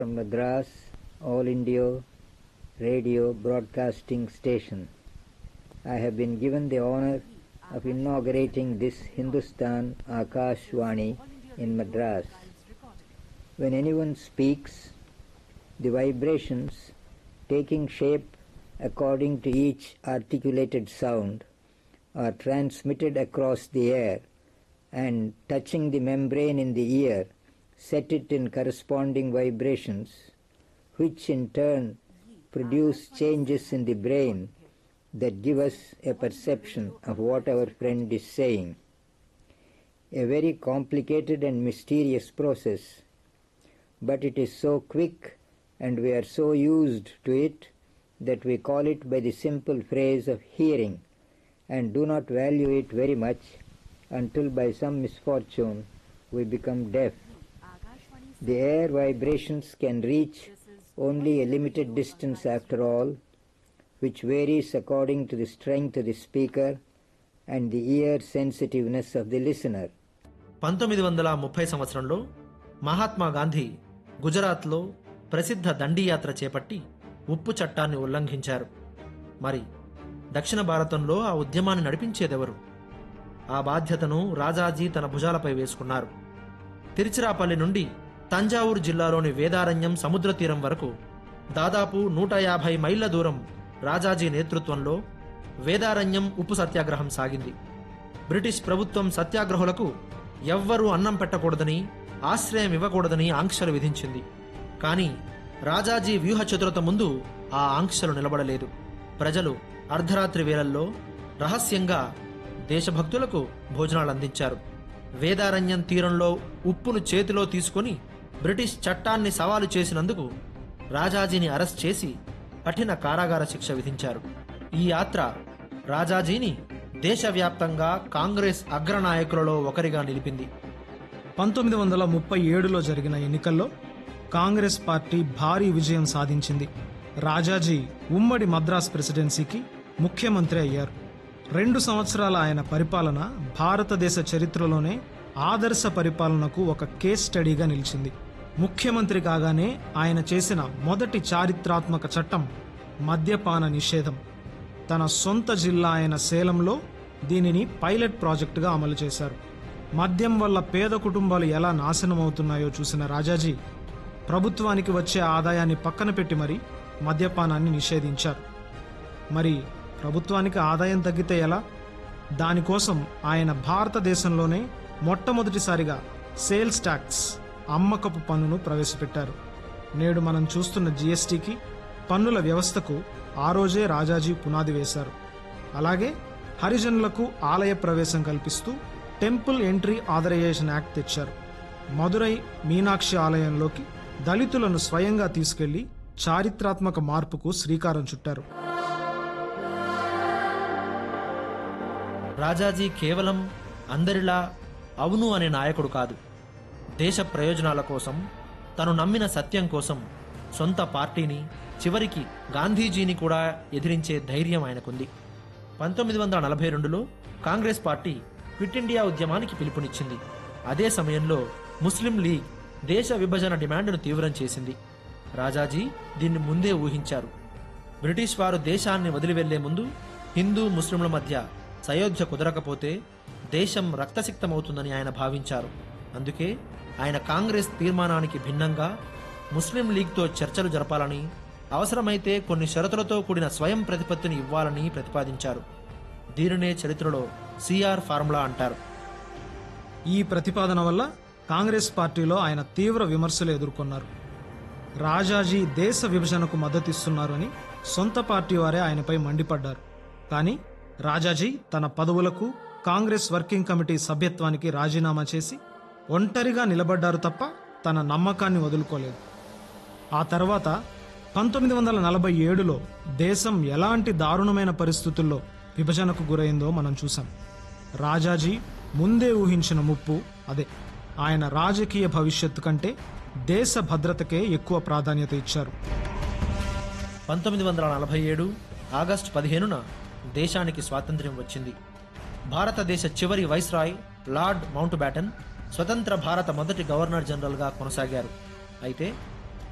from Madras All India Radio Broadcasting Station. I have been given the honor of inaugurating this Hindustan Akashwani in Madras. When anyone speaks, the vibrations taking shape according to each articulated sound are transmitted across the air and touching the membrane in the ear set it in corresponding vibrations which in turn produce changes in the brain that give us a perception of what our friend is saying. A very complicated and mysterious process, but it is so quick and we are so used to it that we call it by the simple phrase of hearing and do not value it very much until by some misfortune we become deaf. The air vibrations can reach only a limited distance after all, which varies according to the strength of the speaker and the ear sensitiveness of the listener. పంతొమ్మిది వందల ముప్పై సంవత్సరంలో మహాత్మా గాంధీ గుజరాత్లో ప్రసిద్ధ దండియాత్ర చేపట్టి ఉప్పు చట్టాన్ని ఉల్లంఘించారు మరి దక్షిణ భారతంలో ఆ ఉద్యమాన్ని నడిపించేదెవరు ఆ బాధ్యతను రాజాజీ తన భుజాలపై వేసుకున్నారు తిరుచిరాపల్లి నుండి తంజావూరు జిల్లాలోని వేదారణ్యం సముద్ర తీరం వరకు దాదాపు నూట యాభై మైళ్ళ దూరం రాజాజీ నేతృత్వంలో వేదారణ్యం ఉప్పు సత్యాగ్రహం సాగింది బ్రిటిష్ ప్రభుత్వం సత్యాగ్రహులకు ఎవ్వరూ అన్నం పెట్టకూడదని ఆశ్రయం ఇవ్వకూడదని ఆంక్షలు విధించింది కానీ రాజాజీ వ్యూహ చతురత ముందు ఆ ఆంక్షలు నిలబడలేదు ప్రజలు అర్ధరాత్రి వేళల్లో రహస్యంగా దేశభక్తులకు భోజనాలు అందించారు వేదారణ్యం తీరంలో ఉప్పును చేతిలో తీసుకొని బ్రిటిష్ చట్టాన్ని సవాలు చేసినందుకు రాజాజీని అరెస్ట్ చేసి కఠిన కారాగార శిక్ష విధించారు ఈ యాత్ర రాజాజీని దేశవ్యాప్తంగా కాంగ్రెస్ అగ్రనాయకులలో ఒకరిగా నిలిపింది పంతొమ్మిది వందల ముప్పై ఏడులో జరిగిన ఎన్నికల్లో కాంగ్రెస్ పార్టీ భారీ విజయం సాధించింది రాజాజీ ఉమ్మడి మద్రాస్ ప్రెసిడెన్సీకి ముఖ్యమంత్రి అయ్యారు రెండు సంవత్సరాల ఆయన పరిపాలన భారతదేశ చరిత్రలోనే ఆదర్శ పరిపాలనకు ఒక కేస్ స్టడీగా నిలిచింది ముఖ్యమంత్రి కాగానే ఆయన చేసిన మొదటి చారిత్రాత్మక చట్టం మద్యపాన నిషేధం తన సొంత జిల్లా అయిన సేలంలో దీనిని పైలట్ ప్రాజెక్టుగా అమలు చేశారు మద్యం వల్ల పేద కుటుంబాలు ఎలా నాశనమవుతున్నాయో చూసిన రాజాజీ ప్రభుత్వానికి వచ్చే ఆదాయాన్ని పక్కన పెట్టి మరి మద్యపానాన్ని నిషేధించారు మరి ప్రభుత్వానికి ఆదాయం తగ్గితే ఎలా దానికోసం ఆయన భారతదేశంలోనే మొట్టమొదటిసారిగా సేల్స్ ట్యాక్స్ అమ్మకపు పన్నును ప్రవేశపెట్టారు నేడు మనం చూస్తున్న జీఎస్టీకి పన్నుల వ్యవస్థకు ఆ రోజే రాజాజీ పునాది వేశారు అలాగే హరిజనులకు ఆలయ ప్రవేశం కల్పిస్తూ టెంపుల్ ఎంట్రీ ఆథరైజేషన్ యాక్ట్ తెచ్చారు మదురై మీనాక్షి ఆలయంలోకి దళితులను స్వయంగా తీసుకెళ్లి చారిత్రాత్మక మార్పుకు శ్రీకారం చుట్టారు రాజాజీ కేవలం అందరిలా అవును అనే నాయకుడు కాదు దేశ ప్రయోజనాల కోసం తను నమ్మిన సత్యం కోసం సొంత పార్టీని చివరికి గాంధీజీని కూడా ఎదిరించే ధైర్యం ఆయనకుంది పంతొమ్మిది వందల నలభై రెండులో కాంగ్రెస్ పార్టీ క్విట్ ఇండియా ఉద్యమానికి పిలుపునిచ్చింది అదే సమయంలో ముస్లిం లీగ్ దేశ విభజన డిమాండ్ను తీవ్రం చేసింది రాజాజీ దీన్ని ముందే ఊహించారు బ్రిటిష్ వారు దేశాన్ని వదిలి వెళ్లే ముందు హిందూ ముస్లింల మధ్య సయోధ్య కుదరకపోతే దేశం రక్తసిక్తమవుతుందని ఆయన భావించారు అందుకే ఆయన కాంగ్రెస్ తీర్మానానికి భిన్నంగా ముస్లిం లీగ్తో చర్చలు జరపాలని అవసరమైతే కొన్ని షరతులతో కూడిన స్వయం ప్రతిపత్తిని ఇవ్వాలని ప్రతిపాదించారు దీనినే చరిత్రలో సిఆర్ ఫార్ములా అంటారు ఈ ప్రతిపాదన వల్ల కాంగ్రెస్ పార్టీలో ఆయన తీవ్ర విమర్శలు ఎదుర్కొన్నారు రాజాజీ దేశ విభజనకు మద్దతిస్తున్నారు అని సొంత పార్టీ వారే ఆయనపై మండిపడ్డారు కానీ రాజాజీ తన పదవులకు కాంగ్రెస్ వర్కింగ్ కమిటీ సభ్యత్వానికి రాజీనామా చేసి ఒంటరిగా నిలబడ్డారు తప్ప తన నమ్మకాన్ని వదులుకోలేదు ఆ తర్వాత పంతొమ్మిది వందల నలభై ఏడులో దేశం ఎలాంటి దారుణమైన పరిస్థితుల్లో విభజనకు గురైందో మనం చూసాం రాజాజీ ముందే ఊహించిన ముప్పు అదే ఆయన రాజకీయ భవిష్యత్తు కంటే దేశ భద్రతకే ఎక్కువ ప్రాధాన్యత ఇచ్చారు పంతొమ్మిది వందల నలభై ఏడు ఆగస్టు పదిహేనున దేశానికి స్వాతంత్ర్యం వచ్చింది భారతదేశ చివరి వైస్రాయ్ లార్డ్ మౌంట్ బ్యాటన్ స్వతంత్ర భారత మొదటి గవర్నర్ జనరల్గా కొనసాగారు అయితే